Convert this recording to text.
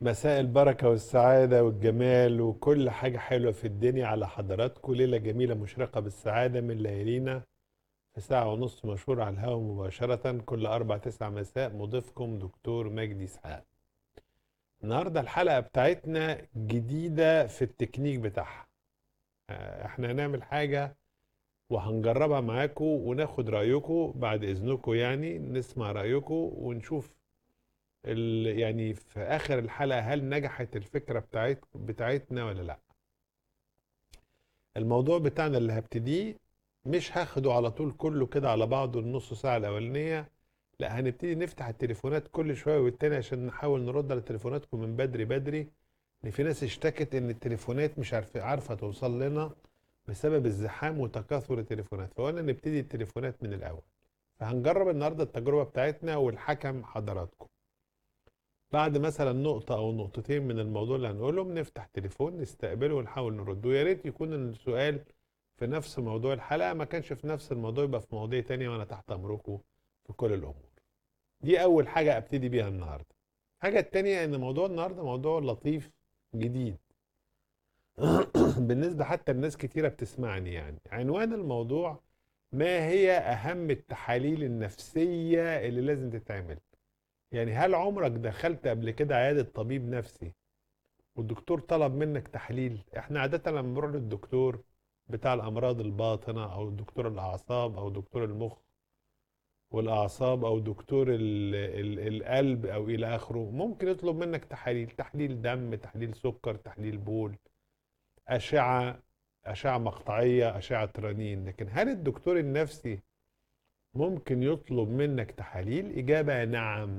مساء البركة والسعادة والجمال وكل حاجة حلوة في الدنيا على حضراتكم ليلة جميلة مشرقة بالسعادة من ليالينا في ساعة ونص مشهور على الهواء مباشرة كل أربع تسعة مساء مضيفكم دكتور مجدي إسحاق النهاردة الحلقة بتاعتنا جديدة في التكنيك بتاعها آه، احنا هنعمل حاجة وهنجربها معاكم وناخد رأيكم بعد إذنكم يعني نسمع رأيكم ونشوف ال... يعني في اخر الحلقه هل نجحت الفكره بتاعت بتاعتنا ولا لا الموضوع بتاعنا اللي هبتديه مش هاخده على طول كله كده على بعضه النص ساعه الاولانيه لا هنبتدي نفتح التليفونات كل شويه والتاني عشان نحاول نرد على تليفوناتكم من بدري بدري ان في ناس اشتكت ان التليفونات مش عارفه عارفه توصل لنا بسبب الزحام وتكاثر التليفونات فقلنا نبتدي التليفونات من الاول فهنجرب النهارده التجربه بتاعتنا والحكم حضراتكم بعد مثلا نقطة أو نقطتين من الموضوع اللي هنقولهم نفتح تليفون نستقبله ونحاول نرده يا ريت يكون السؤال في نفس موضوع الحلقة ما كانش في نفس الموضوع يبقى في مواضيع تانية وأنا تحت أمركم في كل الأمور دي أول حاجة أبتدي بيها النهاردة الحاجة التانية إن موضوع النهاردة موضوع لطيف جديد بالنسبة حتى لناس كتيرة بتسمعني يعني عنوان الموضوع ما هي أهم التحاليل النفسية اللي لازم تتعمل يعني هل عمرك دخلت قبل كده عيادة طبيب نفسي والدكتور طلب منك تحليل احنا عادة لما بنروح للدكتور بتاع الأمراض الباطنة أو دكتور الأعصاب أو دكتور المخ والأعصاب أو دكتور ال ال القلب أو إلى آخره ممكن يطلب منك تحاليل تحليل دم تحليل سكر تحليل بول أشعة أشعة مقطعية أشعة رنين لكن هل الدكتور النفسي ممكن يطلب منك تحاليل إجابة نعم